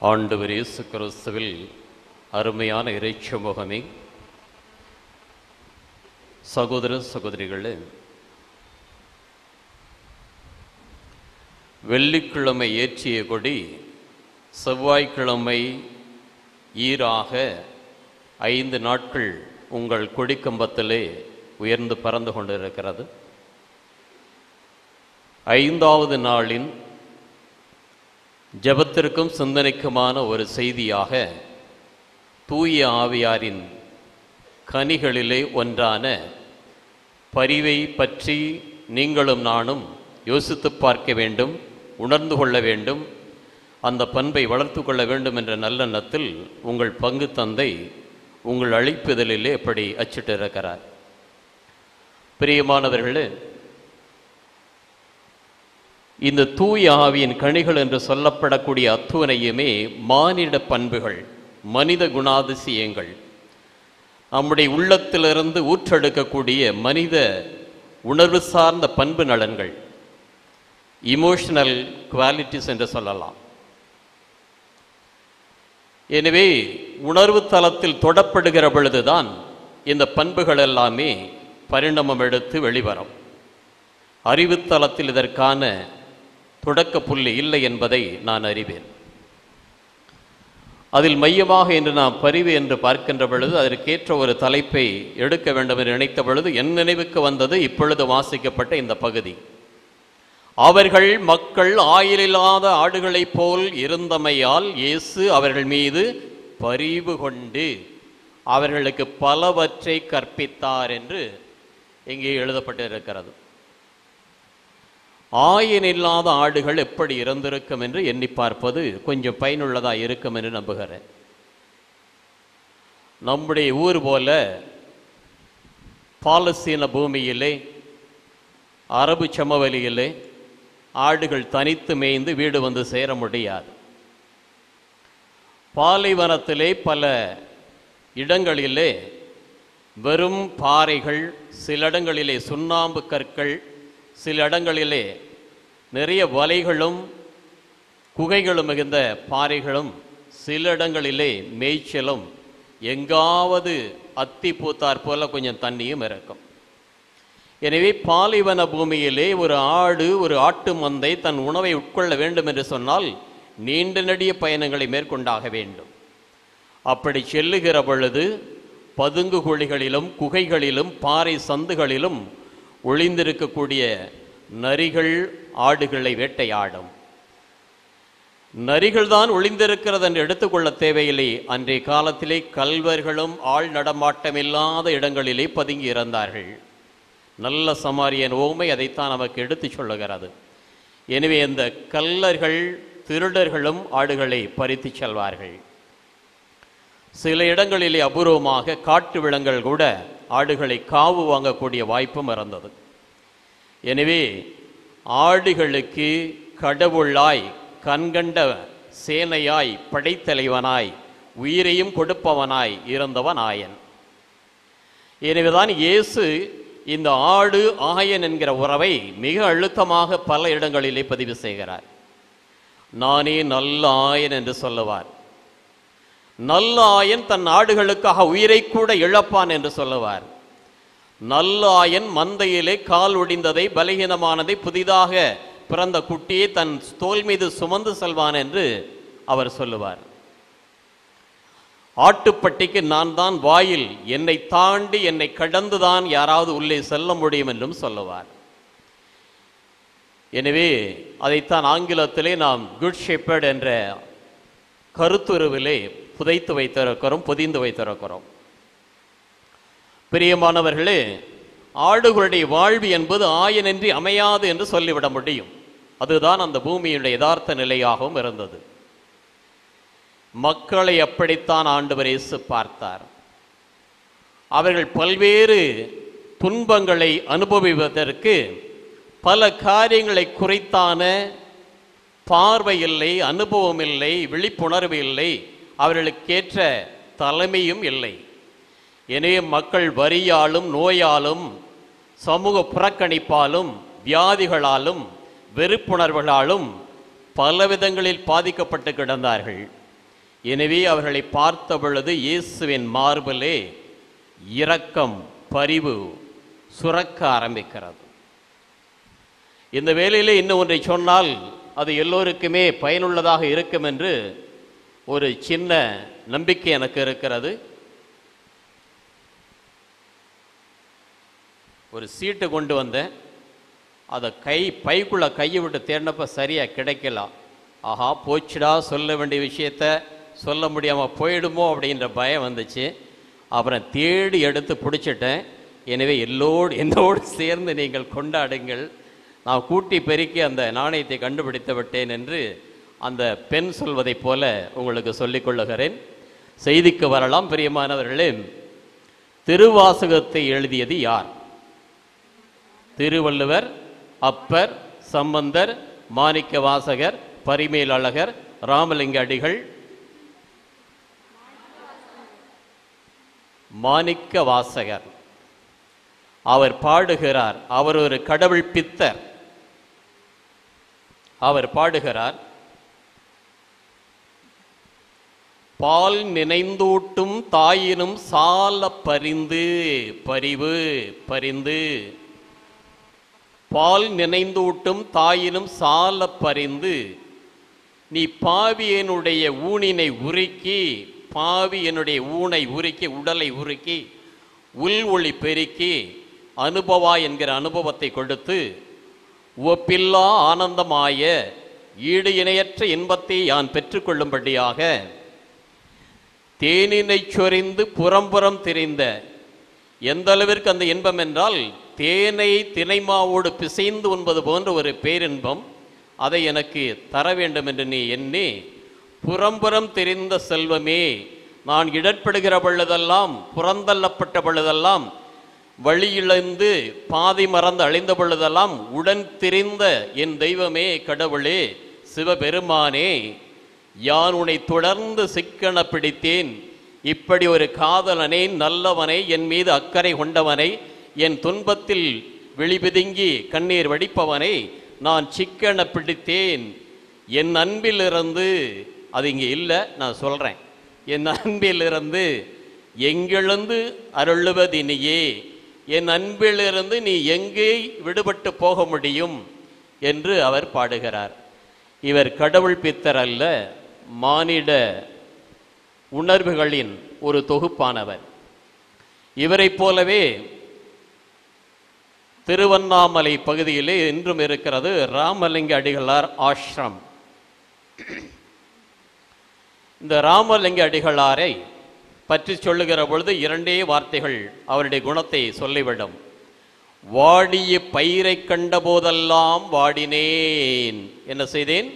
ஆண்டவர் இயேசு கிறிஸ்துவில் அருமையான இறைச்சி முகமே சகோதர சகோதரிகளே வெள்ளிக்கிழமை ஏற்றிய கொடி செவ்வாய்க்கிழமை ஈராக ஐந்து நாட்கள் உங்கள் கொடிக்கம்பத்திலே உயர்ந்து பறந்து கொண்டிருக்கிறது ஐந்தாவது நாளின் ஜெபத்திற்கும் சிந்தனைக்குமான ஒரு செய்தியாக தூய ஆவியாரின் கனிகளிலே ஒன்றான பரிவை பற்றி நீங்களும் நானும் யோசித்து பார்க்க வேண்டும் உணர்ந்து கொள்ள வேண்டும் அந்த பண்பை வளர்த்து கொள்ள வேண்டும் என்ற நல்லெண்ணத்தில் உங்கள் பங்கு தந்தை உங்கள் அழைப்புதலிலே எப்படி அச்சிட்டிருக்கிறார் பிரியமானவர்களே இந்த தூய ஆவியின் கனிகள் என்று சொல்லப்படக்கூடிய அத்துவனையுமே மானிட பண்புகள் மனித குணாதிசயங்கள் நம்முடைய உள்ளத்திலிருந்து ஊற்றெடுக்கக்கூடிய மனித உணர்வு சார்ந்த பண்பு நலன்கள் இமோஷனல் குவாலிட்டிஸ் என்று சொல்லலாம் எனவே உணர்வு தளத்தில் தொடப்படுகிற பொழுதுதான் இந்த பண்புகள் எல்லாமே பரிணாமம் எடுத்து வெளிவரும் அறிவுத்தளத்தில் இதற்கான தொடக்க புள்ளி இல்லை என்பதை நான் அறிவேன் அதில் மையமாக இன்று நாம் பரிவு என்று பார்க்கின்ற பொழுது அதற்கேற்ற ஒரு தலைப்பை எடுக்க வேண்டும் என்று நினைத்த பொழுது என் நினைவுக்கு வந்தது இப்பொழுது வாசிக்கப்பட்ட இந்த பகுதி அவர்கள் மக்கள் ஆயிலில்லாத ஆடுகளைப் போல் இருந்தமையால் இயேசு அவர்கள் மீது பரிவு கொண்டு அவர்களுக்கு பலவற்றை கற்பித்தார் என்று இங்கே எழுதப்பட்டிருக்கிறது ஆயன் இல்லாத ஆடுகள் எப்படி இறந்திருக்கும் என்று எண்ணி பார்ப்பது கொஞ்சம் பயனுள்ளதாக இருக்கும் என்று நம்புகிறேன் நம்முடைய ஊர் போல பாலஸ்தீன பூமியிலே அரபு சமவெளியிலே ஆடுகள் தனித்து மேய்ந்து வீடு வந்து சேர முடியாது பாலைவனத்திலே பல இடங்களிலே வெறும் பாறைகள் சில இடங்களிலே சுண்ணாம்பு கற்கள் சில இடங்களிலே நிறைய வலைகளும் குகைகளும் மிகுந்த பாறைகளும் சில இடங்களிலே மேய்ச்சலும் எங்காவது அத்தி பூத்தாற் போல கொஞ்சம் தண்ணியும் இருக்கும் எனவே பாலைவன பூமியிலே ஒரு ஆடு ஒரு ஆட்டு மந்தை தன் உணவை உட்கொள்ள வேண்டும் என்று சொன்னால் நீண்ட நெடிய பயணங்களை மேற்கொண்டாக வேண்டும் அப்படி செல்லுகிற பொழுது பதுங்கு குழிகளிலும் குகைகளிலும் பாறை சந்துகளிலும் ஒளிந்திருக்கக்கூடிய நரிகள் ஆடுகளை வேட்டையாடும் நரிகள் தான் ஒளிந்திருக்கிறது என்று எடுத்துக்கொள்ள தேவையில்லை அன்றைய காலத்திலே கல்வர்களும் ஆள் நடமாட்டமில்லாத இடங்களிலே பதுங்கி இறந்தார்கள் நல்ல சமாரியன் ஓமை அதைத்தான் நமக்கு எடுத்துச் சொல்லுகிறது எனவே இந்த கல்லர்கள் திருடர்களும் ஆடுகளை பறித்து செல்வார்கள் சில இடங்களிலே அபூர்வமாக காட்டு விலங்குகள் கூட ஆடுகளை காவு வாங்கக்கூடிய வாய்ப்பும் இருந்தது எனவே ஆடுகளுக்கு கடவுளாய் கண்கண்ட சேனையாய் படைத்தலைவனாய் உயிரையும் கொடுப்பவனாய் இருந்தவன் ஆயன் எனவேதான் இயேசு இந்த ஆடு ஆயன் என்கிற உறவை மிக அழுத்தமாக பல இடங்களிலே பதிவு செய்கிறார் நானே நல்ல ஆயன் என்று சொல்லுவார் நல்ல ஆயன் தன் ஆடுகளுக்காக உயிரை கூட இழப்பான் என்று சொல்லுவார் நல்ல ஆயன் மந்தையிலே கால் ஒடிந்ததை பலகீனமானதை புதிதாக பிறந்த குட்டியை தன் தோல் மீது சுமந்து செல்வான் என்று அவர் சொல்லுவார் ஆட்டுப்பட்டிக்கு நான் தான் வாயில் என்னை தாண்டி என்னை கடந்துதான் யாராவது உள்ளே செல்ல முடியும் என்றும் சொல்லுவார் எனவே அதைத்தான் ஆங்கிலத்திலே நாம் குட் ஷெப்பர்ட் என்ற கருத்துருவிலே புதைத்து வைத்திருக்கிறோம் புதிந்து வைத்திருக்கிறோம் பிரியமானவர்களே ஆடுகளுடைய வாழ்வு என்பது ஆயனின்றி அமையாது என்று சொல்லிவிட முடியும் அதுதான் அந்த பூமியுடைய யதார்த்த நிலையாகவும் இருந்தது மக்களை அப்படித்தான் ஆண்டவர் இயேசு பார்த்தார் அவர்கள் பல்வேறு துன்பங்களை அனுபவிப்பதற்கு பல காரியங்களை குறைத்தான பார்வை இல்லை அனுபவம் இல்லை விழிப்புணர்வு இல்லை அவர்களுக்கேற்ற தலைமையும் இல்லை எனவே மக்கள் வரியாலும் நோயாலும் சமூக புறக்கணிப்பாலும் வியாதிகளாலும் வெறுப்புணர்வுகளாலும் பல விதங்களில் பாதிக்கப்பட்டு கிடந்தார்கள் எனவே அவர்களை பார்த்த பொழுது இயேசுவின் மார்பிலே இரக்கம் பரிவு சுரக்க ஆரம்பிக்கிறது இந்த வேளையிலே இன்னும் ஒன்றை சொன்னால் அது எல்லோருக்குமே பயனுள்ளதாக இருக்கும் என்று ஒரு சின்ன நம்பிக்கை எனக்கு இருக்கிறது ஒரு சீட்டு கொண்டு வந்தேன் அதை கை பைக்குள்ள கையை விட்டு தேடினப்ப சரியாக கிடைக்கல ஆஹா போச்சுடா சொல்ல வேண்டிய விஷயத்த சொல்ல முடியாமல் போயிடுமோ அப்படின்ற பயம் வந்துச்சு அப்புறம் தேடி எடுத்து பிடிச்சிட்டேன் எனவே எல்லோடு என்னோடு சேர்ந்து நீங்கள் கொண்டாடுங்கள் நான் கூட்டி பெருக்கி அந்த நாணயத்தை கண்டுபிடித்து விட்டேன் என்று அந்த பெண் சொல்வதைப் போல உங்களுக்கு சொல்லிக் கொள்ளுகிறேன் செய்திக்கு வரலாம் பிரியமானவர்களே திருவாசகத்தை எழுதியது யார் திருவள்ளுவர் அப்பர் சம்பந்தர் மாணிக்க வாசகர் பரிமேல் அழகர் ராமலிங்க அடிகள் மாணிக்க வாசகர் அவர் பாடுகிறார் அவர் ஒரு கடவுள் பித்தர் அவர் பாடுகிறார் பால் நினைந்தூட்டும் தாயினும் சால பரிந்து பரிவு பரிந்து பால் நினைந்தூட்டும் தாயினும் சால பரிந்து நீ பாவியனுடைய ஊனினை உருக்கி பாவி என்னுடைய ஊனை உருக்கி உடலை உருக்கி உள் ஒளி பெருக்கி அனுபவா என்கிற அனுபவத்தை கொடுத்து ஒப்பில்லா ஆனந்தமாய ஈடு இணையற்ற இன்பத்தை யான் பெற்றுக்கொள்ளும்படியாக தேனினை சொரிந்து புறம்புறம் திரிந்த எந்த அளவிற்கு அந்த இன்பம் என்றால் தேனை தினைமாவோடு பிசைந்து உண்பது போன்ற ஒரு பேரின்பம் அதை எனக்கு தர வேண்டும் என்று நீ எண்ணி புறம்புறம் தெரிந்த செல்வமே நான் இடர்படுகிற பொழுதெல்லாம் புறந்தள்ளப்பட்ட பொழுதெல்லாம் வழியிழந்து பாதி மறந்து அழிந்த பொழுதெல்லாம் உடன் திரிந்த என் தெய்வமே கடவுளே சிவபெருமானே யான் உன்னை தொடர்ந்து சிக்கன பிடித்தேன் இப்படி ஒரு காதலனை நல்லவனை என் மீது அக்கறை கொண்டவனை என் துன்பத்தில் விழிபிதுங்கி கண்ணீர் வடிப்பவனை நான் சிக்கன பிடித்தேன் என் அன்பிலிருந்து அது இங்கே இல்லை நான் சொல்கிறேன் என் அன்பிலிருந்து எங்கெழுந்து அருளுவதினியே என் அன்பிலிருந்து நீ எங்கே விடுபட்டு போக முடியும் என்று அவர் பாடுகிறார் இவர் கடவுள் பித்தர் அல்ல மானிட உணர்வுகளின் ஒரு தொகுப்பானவர் இவரைப் போலவே திருவண்ணாமலை பகுதியிலே இன்றும் இருக்கிறது ராமலிங்க அடிகளார் ஆஷ்ரம் இந்த ராமலிங்க அடிகளாரை பற்றி சொல்லுகிற பொழுது இரண்டே வார்த்தைகள் அவருடைய குணத்தை சொல்லிவிடும் வாடிய பயிரை கண்ட போதெல்லாம் வாடினேன் என்ன செய்தேன்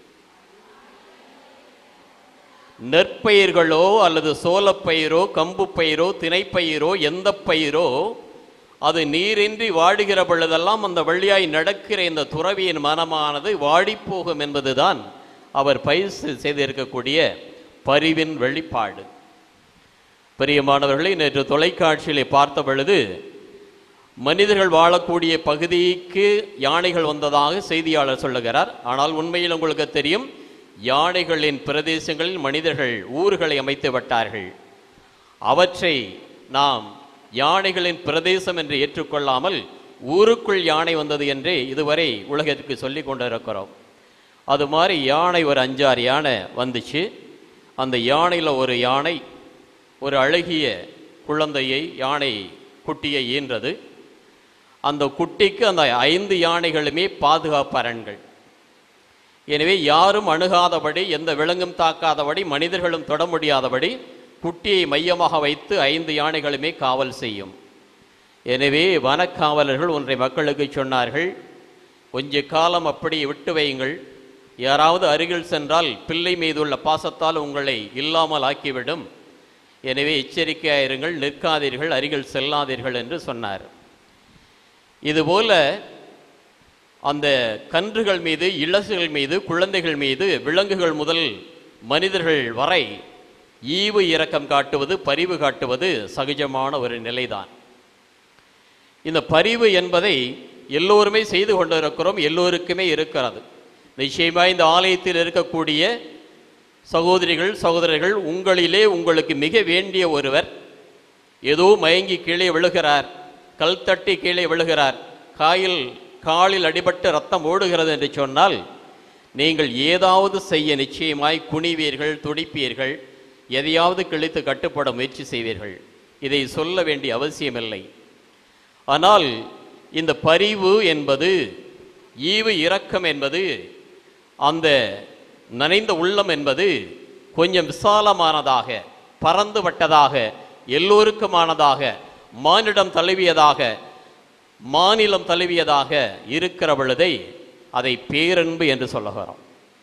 நெற்பயிர்களோ அல்லது சோளப்பயிரோ கம்பு பயிரோ திணைப்பயிரோ எந்த பயிரோ அது நீரின்றி வாடுகிற பொழுதெல்லாம் அந்த வழியாய் நடக்கிற இந்த துறவியின் மனமானது வாடிப்போகும் என்பதுதான் அவர் பயிர் செய்திருக்கக்கூடிய பரிவின் வெளிப்பாடு பிரியமானவர்களை நேற்று தொலைக்காட்சியிலே பார்த்த பொழுது மனிதர்கள் வாழக்கூடிய பகுதிக்கு யானைகள் வந்ததாக செய்தியாளர் சொல்லுகிறார் ஆனால் உண்மையில் உங்களுக்கு தெரியும் யானைகளின் பிரதேசங்களில் மனிதர்கள் ஊர்களை அமைத்து விட்டார்கள் அவற்றை நாம் யானைகளின் பிரதேசம் என்று ஏற்றுக்கொள்ளாமல் ஊருக்குள் யானை வந்தது என்றே இதுவரை உலகத்திற்கு சொல்லி கொண்டிருக்கிறோம் அது மாதிரி யானை ஒரு அஞ்சாறு யானை வந்துச்சு அந்த யானையில் ஒரு யானை ஒரு அழகிய குழந்தையை யானை குட்டியை ஈன்றது அந்த குட்டிக்கு அந்த ஐந்து யானைகளுமே பாதுகாப்பு அரண்கள் எனவே யாரும் அணுகாதபடி எந்த விலங்கும் தாக்காதபடி மனிதர்களும் தொட முடியாதபடி குட்டியை மையமாக வைத்து ஐந்து யானைகளுமே காவல் செய்யும் எனவே வனக்காவலர்கள் ஒன்றை மக்களுக்கு சொன்னார்கள் கொஞ்ச காலம் அப்படி விட்டு வையுங்கள் யாராவது அருகில் சென்றால் பிள்ளை மீதுள்ள பாசத்தால் உங்களை இல்லாமல் ஆக்கிவிடும் எனவே எச்சரிக்கையாயிருங்கள் நிற்காதீர்கள் அருகில் செல்லாதீர்கள் என்று சொன்னார் இதுபோல அந்த கன்றுகள் மீது இளசுகள் மீது குழந்தைகள் மீது விலங்குகள் முதல் மனிதர்கள் வரை ஈவு இரக்கம் காட்டுவது பரிவு காட்டுவது சகஜமான ஒரு நிலைதான் இந்த பரிவு என்பதை எல்லோருமே செய்து கொண்டிருக்கிறோம் எல்லோருக்குமே இருக்கிறது நிச்சயமாக இந்த ஆலயத்தில் இருக்கக்கூடிய சகோதரிகள் சகோதரர்கள் உங்களிலே உங்களுக்கு மிக வேண்டிய ஒருவர் ஏதோ மயங்கி கீழே விழுகிறார் கல் தட்டி கீழே விழுகிறார் காயில் காலில் அடிபட்டு ரத்தம் ஓடுகிறது என்று சொன்னால் நீங்கள் ஏதாவது செய்ய நிச்சயமாய் குனிவீர்கள் துடிப்பீர்கள் எதையாவது கிழித்து கட்டுப்பட முயற்சி செய்வீர்கள் இதை சொல்ல வேண்டிய அவசியமில்லை ஆனால் இந்த பரிவு என்பது ஈவு இரக்கம் என்பது அந்த நனைந்த உள்ளம் என்பது கொஞ்சம் விசாலமானதாக பறந்துபட்டதாக எல்லோருக்குமானதாக மானிடம் தழுவியதாக மாநிலம் தழுவியதாக இருக்கிற பொழுதை அதை பேரன்பு என்று சொல்லுகிறோம்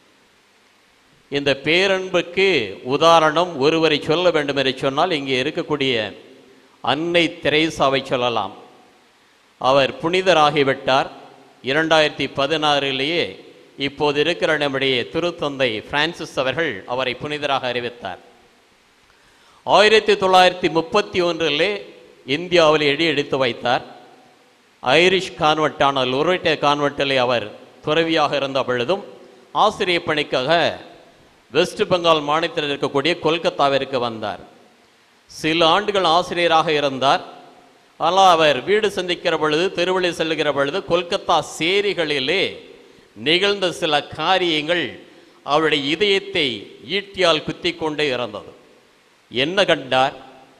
இந்த பேரன்புக்கு உதாரணம் ஒருவரை சொல்ல வேண்டும் என்று சொன்னால் இங்கே இருக்கக்கூடிய அன்னை தெரேசாவை சொல்லலாம் அவர் புனிதராகிவிட்டார் இரண்டாயிரத்தி பதினாறிலேயே இப்போது இருக்கிற நம்முடைய திருத்தந்தை பிரான்சிஸ் அவர்கள் அவரை புனிதராக அறிவித்தார் ஆயிரத்தி தொள்ளாயிரத்தி முப்பத்தி ஒன்றிலே இந்தியாவில் எடி எடுத்து வைத்தார் ஐரிஷ் கான்வென்ட்டான லொரேட்டே கான்வென்ட்டிலே அவர் துறவியாக இருந்த பொழுதும் ஆசிரியர் பணிக்காக வெஸ்ட் பெங்கால் மாநிலத்தில் இருக்கக்கூடிய கொல்கத்தாவிற்கு வந்தார் சில ஆண்டுகள் ஆசிரியராக இருந்தார் ஆனால் அவர் வீடு சந்திக்கிற பொழுது திருவள்ளி செல்லுகிற பொழுது கொல்கத்தா சேரிகளிலே நிகழ்ந்த சில காரியங்கள் அவருடைய இதயத்தை ஈட்டியால் குத்தி கொண்டே இறந்தது என்ன கண்டார்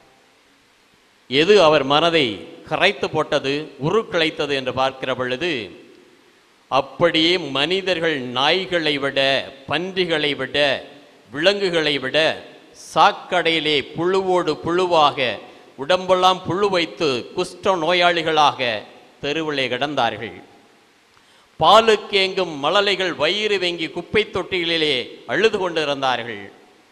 எது அவர் மனதை கரைத்து போட்டது உருக்கிளைத்தது என்று பார்க்கிற பொழுது அப்படியே மனிதர்கள் நாய்களை விட பன்றிகளை விட விலங்குகளை விட சாக்கடையிலே புழுவோடு புழுவாக உடம்பெல்லாம் புழு வைத்து குஷ்ட நோயாளிகளாக தெருவிலே கிடந்தார்கள் பாலுக்கு எங்கும் மழலைகள் வயிறு வெங்கி குப்பை தொட்டிகளிலே அழுது கொண்டிருந்தார்கள்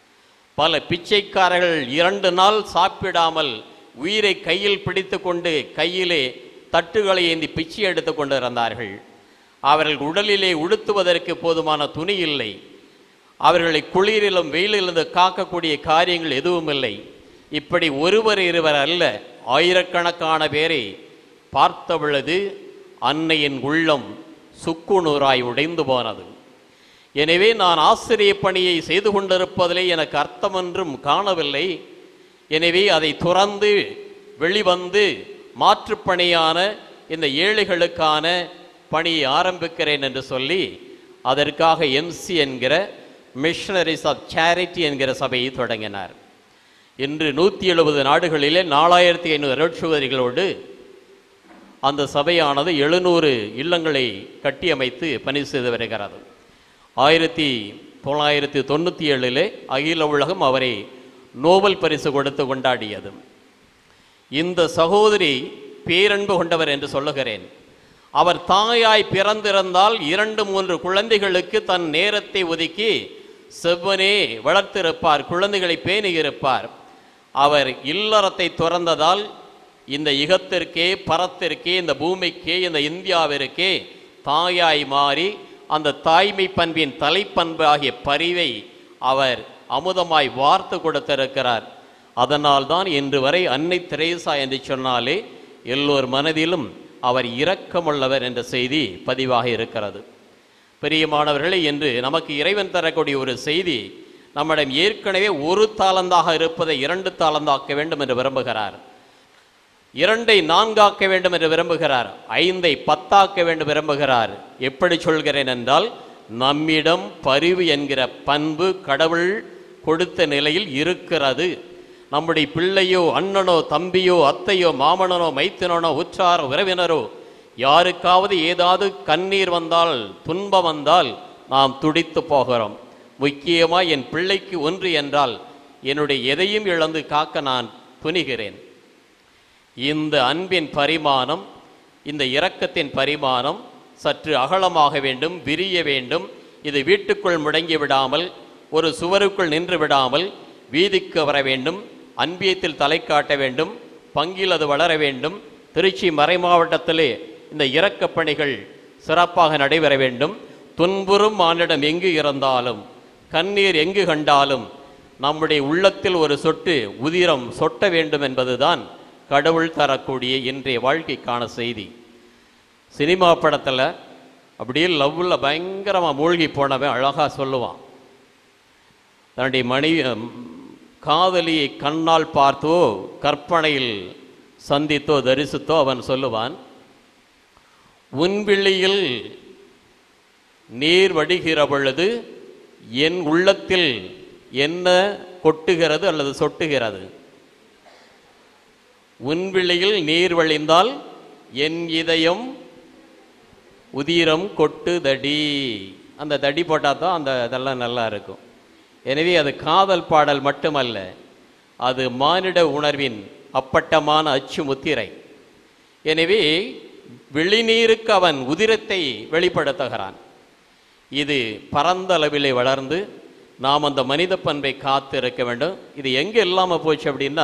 பல பிச்சைக்காரர்கள் இரண்டு நாள் சாப்பிடாமல் உயிரை கையில் பிடித்து கொண்டு கையிலே தட்டுகளை ஏந்தி பிச்சை எடுத்து கொண்டு இருந்தார்கள் அவர்கள் உடலிலே உடுத்துவதற்கு போதுமான துணி இல்லை அவர்களை குளிரிலும் வெயிலிலிருந்து காக்கக்கூடிய காரியங்கள் எதுவும் இல்லை இப்படி ஒருவர் இருவர் அல்ல ஆயிரக்கணக்கான பேரை பார்த்த பொழுது அன்னையின் உள்ளம் சுக்குநூறாய் உடைந்து போனது எனவே நான் ஆசிரிய பணியை செய்து கொண்டிருப்பதிலே எனக்கு அர்த்தமொன்றும் காணவில்லை எனவே அதை துறந்து வெளிவந்து மாற்றுப்பணியான இந்த ஏழைகளுக்கான பணியை ஆரம்பிக்கிறேன் என்று சொல்லி அதற்காக எம்சி என்கிற மிஷனரிஸ் ஆஃப் சேரிட்டி என்கிற சபையை தொடங்கினார் இன்று நூற்றி எழுபது நாடுகளிலே நாலாயிரத்தி ஐநூறு அருட்சுவதிகளோடு அந்த சபையானது எழுநூறு இல்லங்களை கட்டியமைத்து பணி செய்து வருகிறது ஆயிரத்தி தொள்ளாயிரத்தி தொண்ணூற்றி ஏழிலே அகில உலகம் அவரை நோபல் பரிசு கொடுத்து கொண்டாடியது இந்த சகோதரி பேரன்பு கொண்டவர் என்று சொல்லுகிறேன் அவர் தாயாய் பிறந்திருந்தால் இரண்டு மூன்று குழந்தைகளுக்கு தன் நேரத்தை ஒதுக்கி செவ்வனே வளர்த்திருப்பார் குழந்தைகளை பேணியிருப்பார் அவர் இல்லறத்தை துறந்ததால் இந்த யுகத்திற்கே பரத்திற்கே இந்த பூமிக்கே இந்த இந்தியாவிற்கே தாயாய் மாறி அந்த தாய்மை பண்பின் தலைப்பண்பு ஆகிய பரிவை அவர் அமுதமாய் வார்த்து கொடுத்திருக்கிறார் அதனால்தான் இன்று வரை அன்னை தெரேசா என்று சொன்னாலே எல்லோர் மனதிலும் அவர் இரக்கமுள்ளவர் என்ற செய்தி பதிவாக இருக்கிறது பிரியமானவர்களே என்று நமக்கு இறைவன் தரக்கூடிய ஒரு செய்தி நம்மிடம் ஏற்கனவே ஒரு தாளந்தாக இருப்பதை இரண்டு தாளந்தாக்க வேண்டும் என்று விரும்புகிறார் இரண்டை நான்காக்க வேண்டும் என்று விரும்புகிறார் ஐந்தை பத்தாக்க வேண்டும் விரும்புகிறார் எப்படி சொல்கிறேன் என்றால் நம்மிடம் பரிவு என்கிற பண்பு கடவுள் கொடுத்த நிலையில் இருக்கிறது நம்முடைய பிள்ளையோ அண்ணனோ தம்பியோ அத்தையோ மாமனனோ மைத்தனனோ உற்றாரோ உறவினரோ யாருக்காவது ஏதாவது கண்ணீர் வந்தால் துன்பம் வந்தால் நாம் துடித்து போகிறோம் முக்கியமாக என் பிள்ளைக்கு ஒன்று என்றால் என்னுடைய எதையும் இழந்து காக்க நான் துணிகிறேன் இந்த அன்பின் பரிமாணம் இந்த இரக்கத்தின் பரிமாணம் சற்று அகலமாக வேண்டும் விரிய வேண்டும் இது வீட்டுக்குள் முடங்கி விடாமல் ஒரு சுவருக்குள் நின்று விடாமல் வீதிக்கு வர வேண்டும் அன்பியத்தில் தலை காட்ட வேண்டும் பங்கில் அது வளர வேண்டும் திருச்சி மறைமாவட்டத்திலே இந்த இரக்கப் பணிகள் சிறப்பாக நடைபெற வேண்டும் துன்புறும் மானிடம் எங்கு இருந்தாலும் கண்ணீர் எங்கு கண்டாலும் நம்முடைய உள்ளத்தில் ஒரு சொட்டு உதிரம் சொட்ட வேண்டும் என்பதுதான் கடவுள் தரக்கூடிய இன்றைய வாழ்க்கைக்கான செய்தி சினிமா படத்தில் அப்படியே லவ்வில் பயங்கரமாக மூழ்கி போனவன் அழகாக சொல்லுவான் தன்னுடைய மனைவி ம், காதலியை கண்ணால் பார்த்தோ கற்பனையில் சந்தித்தோ தரிசித்தோ அவன் சொல்லுவான் உன் விழியில் நீர் வடிகிற பொழுது என் உள்ளத்தில் என்ன கொட்டுகிறது அல்லது சொட்டுகிறது உன் விழியில் நீர் வழிந்தால் என் இதயம் உதிரம் கொட்டுதடி அந்த தடி போட்டால் தான் அந்த இதெல்லாம் நல்லா இருக்கும் எனவே அது காதல் பாடல் மட்டுமல்ல அது மானிட உணர்வின் அப்பட்டமான அச்சு முத்திரை எனவே வெளிநீருக்கு அவன் உதிரத்தை வெளிப்படுத்துகிறான் இது பரந்த அளவிலே வளர்ந்து நாம் அந்த மனித பண்பை காத்து இருக்க வேண்டும் இது எங்கே இல்லாமல் போச்சு அப்படின்னா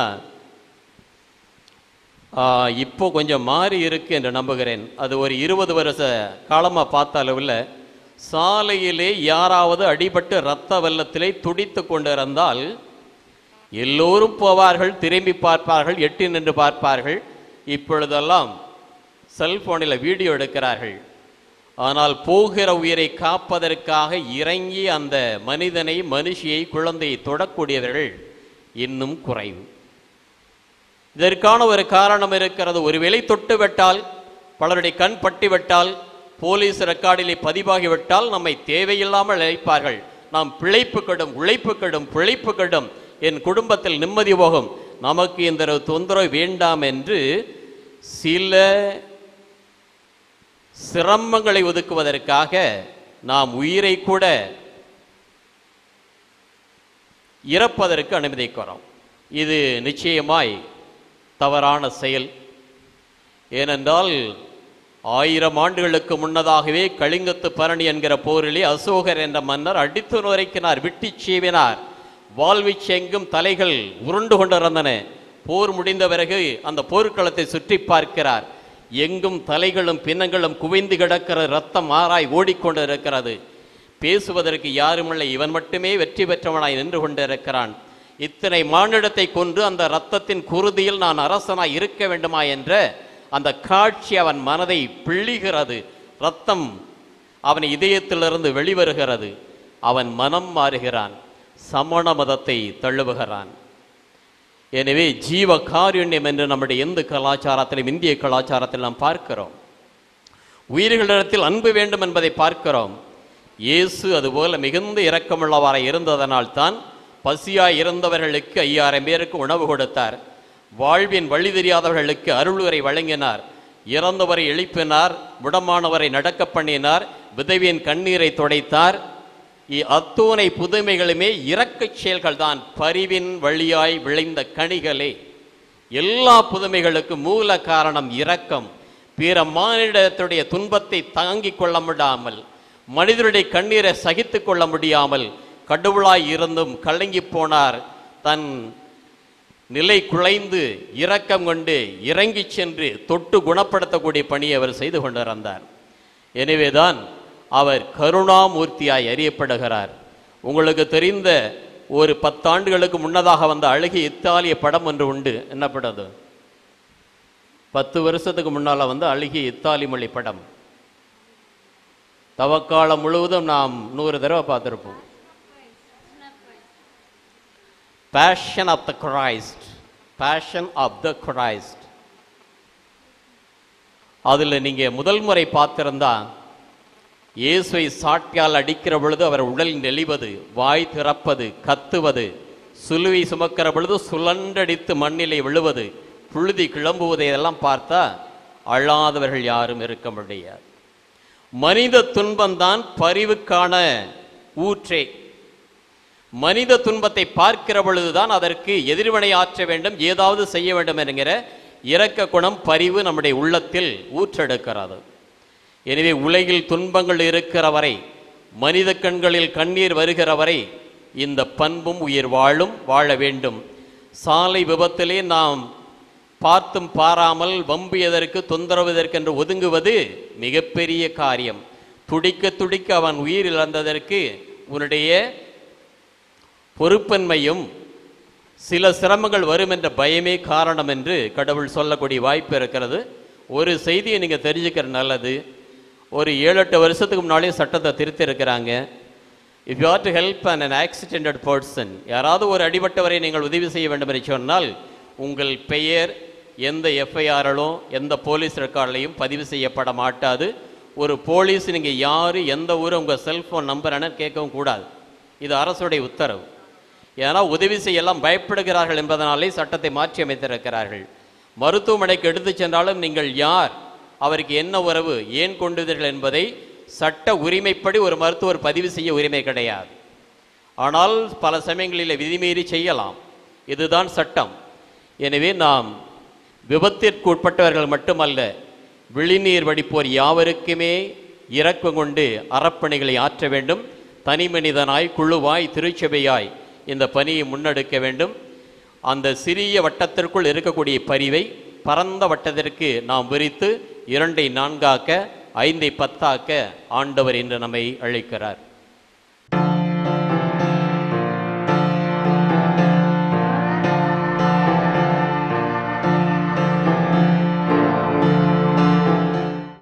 ஆ, இப்போ கொஞ்சம் மாறி இருக்கு என்று நம்புகிறேன் அது ஒரு இருபது வருஷ காலமாக பார்த்த அளவில் சாலையிலே யாராவது அடிபட்டு இரத்த வெள்ளத்திலே துடித்து கொண்டிருந்தால் எல்லோரும் போவார்கள் திரும்பி பார்ப்பார்கள் எட்டி நின்று பார்ப்பார்கள் இப்பொழுதெல்லாம் செல்போனில் வீடியோ எடுக்கிறார்கள் ஆனால் போகிற உயிரை காப்பதற்காக இறங்கி அந்த மனிதனை மனுஷியை குழந்தையை தொடக்கூடியவர்கள் இன்னும் குறைவு இதற்கான ஒரு காரணம் இருக்கிறது ஒருவேளை தொட்டு விட்டால் பலருடைய கண் பட்டு விட்டால் போலீஸ் ரெக்கார்டிலே பதிவாகிவிட்டால் நம்மை தேவையில்லாமல் அழைப்பார்கள் நாம் பிழைப்பு கெடும் உழைப்பு கெடும் பிழைப்பு கெடும் என் குடும்பத்தில் நிம்மதி போகும் நமக்கு இந்த ஒரு தொந்தரவு வேண்டாம் என்று சில சிரமங்களை ஒதுக்குவதற்காக நாம் உயிரை கூட இறப்பதற்கு அனுமதிக்கிறோம் இது நிச்சயமாய் தவறான செயல் ஏனென்றால் ஆயிரம் ஆண்டுகளுக்கு முன்னதாகவே கலிங்கத்து பரணி என்கிற போரிலே அசோகர் என்ற மன்னர் அடித்து நுரைக்கினார் விட்டிச் சீவினார் வாழ்வீச்சு எங்கும் தலைகள் உருண்டு கொண்டிருந்தன போர் முடிந்த பிறகு அந்த போர்க்களத்தை சுற்றி பார்க்கிறார் எங்கும் தலைகளும் பின்னங்களும் குவிந்து கிடக்கிற ரத்தம் ஆராய் ஓடிக்கொண்டிருக்கிறது பேசுவதற்கு யாருமில்லை இவன் மட்டுமே வெற்றி பெற்றவனாய் நின்று கொண்டிருக்கிறான் இத்தனை மானிடத்தை கொண்டு அந்த இரத்தத்தின் குருதியில் நான் அரசனாய் இருக்க வேண்டுமா என்ற அந்த காட்சி அவன் மனதை பிழிகிறது ரத்தம் அவன் இதயத்திலிருந்து வெளிவருகிறது அவன் மனம் மாறுகிறான் சமண மதத்தை தழுவுகிறான் எனவே ஜீவ காருண்யம் என்று நம்முடைய இந்து கலாச்சாரத்திலும் இந்திய கலாச்சாரத்தில் நாம் பார்க்கிறோம் உயிர்களிடத்தில் அன்பு வேண்டும் என்பதை பார்க்கிறோம் இயேசு அதுபோல மிகுந்த இரக்கமுள்ளவராய் இருந்ததனால் தான் பசியாய் இருந்தவர்களுக்கு ஐயாயிரம் பேருக்கு உணவு கொடுத்தார் வாழ்வின் வழி தெரியாதவர்களுக்கு அருள்வரை வழங்கினார் இறந்தவரை எழுப்பினார் முடமானவரை நடக்க பண்ணினார் விதவியின் கண்ணீரை துடைத்தார் இ- அத்தூணை புதுமைகளுமே இரக்கச் செயல்கள் தான் பரிவின் வழியாய் விளைந்த கனிகளே எல்லா புதுமைகளுக்கும் மூல காரணம் இரக்கம் பிற மானிடத்துடைய துன்பத்தை தாங்கிக் கொள்ள முடியாமல் மனிதருடைய கண்ணீரை சகித்து கொள்ள முடியாமல் கடவுளாய் இருந்தும் கலங்கி போனார் தன் நிலை குலைந்து இரக்கம் கொண்டு இறங்கிச் சென்று தொட்டு குணப்படுத்தக்கூடிய பணியை அவர் செய்து கொண்டிருந்தார் எனவேதான் அவர் கருணாமூர்த்தியாய் அறியப்படுகிறார் உங்களுக்கு தெரிந்த ஒரு பத்தாண்டுகளுக்கு முன்னதாக வந்த அழகிய இத்தாலிய படம் ஒன்று உண்டு என்ன படம் அது பத்து வருஷத்துக்கு முன்னால வந்து அழுகிய இத்தாலி மொழி படம் தவக்காலம் முழுவதும் நாம் நூறு தடவை பார்த்துருப்போம் passion of the Christ passion of the Christ அதில் நீங்கள் முதல் முறை பார்த்திருந்தா இயேசுவை சாட்டியால் அடிக்கிற பொழுது அவர் உடல் நெளிவது வாய் திறப்பது கத்துவது சுலுவை சுமக்கிற பொழுது சுழன்றடித்து மண்ணிலே விழுவது புழுதி கிளம்புவதை இதெல்லாம் பார்த்தா அழாதவர்கள் யாரும் இருக்க முடியாது மனித துன்பம்தான் பரிவுக்கான ஊற்றே மனித துன்பத்தை பார்க்கிற பொழுதுதான் அதற்கு எதிர்வினை ஆற்ற வேண்டும் ஏதாவது செய்ய வேண்டும் என்கிற இரக்க குணம் பரிவு நம்முடைய உள்ளத்தில் ஊற்றெடுக்கிறது எனவே உலகில் துன்பங்கள் இருக்கிற வரை மனித கண்களில் கண்ணீர் வருகிற வரை இந்த பண்பும் உயிர் வாழும் வாழ வேண்டும் சாலை விபத்திலே நாம் பார்த்தும் பாராமல் வம்பியதற்கு தொந்தரவுதற்கென்று ஒதுங்குவது மிகப்பெரிய காரியம் துடிக்க துடிக்க அவன் உயிர் இழந்ததற்கு உன்னுடைய பொறுப்பன்மையும் சில சிரமங்கள் வரும் என்ற பயமே காரணம் என்று கடவுள் சொல்லக்கூடிய வாய்ப்பு இருக்கிறது ஒரு செய்தியை நீங்கள் தெரிஞ்சுக்கிற நல்லது ஒரு ஏழு எட்டு வருஷத்துக்கு முன்னாலே சட்டத்தை திருத்தி இருக்கிறாங்க if you are to help and an accidented person யாராவது ஒரு அடிபட்டவரை நீங்கள் உதவி செய்ய வேண்டும் என்று சொன்னால் உங்கள் பெயர் எந்த எஃப்ஐஆரிலும் எந்த போலீஸ் ரெக்கார்ட்லையும் பதிவு செய்யப்பட மாட்டாது ஒரு போலீஸ் நீங்கள் யார் எந்த ஊர் உங்கள் செல்ஃபோன் நம்பர் என கேட்கவும் கூடாது இது அரசுடைய உத்தரவு ஏன்னா உதவி செய்யலாம் பயப்படுகிறார்கள் என்பதனாலே சட்டத்தை மாற்றி அமைத்திருக்கிறார்கள் மருத்துவமனைக்கு எடுத்துச் சென்றாலும் நீங்கள் யார் அவருக்கு என்ன உறவு ஏன் கொண்டுவீர்கள் என்பதை சட்ட உரிமைப்படி ஒரு மருத்துவர் பதிவு செய்ய உரிமை கிடையாது ஆனால் பல சமயங்களில் விதிமீறி செய்யலாம் இதுதான் சட்டம் எனவே நாம் விபத்திற்கு உட்பட்டவர்கள் மட்டுமல்ல விழிநீர் வடிப்போர் யாவருக்குமே இரக்கம் கொண்டு அறப்பணிகளை ஆற்ற வேண்டும் தனி மனிதனாய் குழுவாய் திருச்சபையாய் இந்த பணியை முன்னெடுக்க வேண்டும் அந்த சிறிய வட்டத்திற்குள் இருக்கக்கூடிய பரிவை பரந்த வட்டத்திற்கு நாம் விரித்து இரண்டை நான்காக்க ஐந்தை பத்தாக்க ஆண்டவர் என்று நம்மை அழைக்கிறார்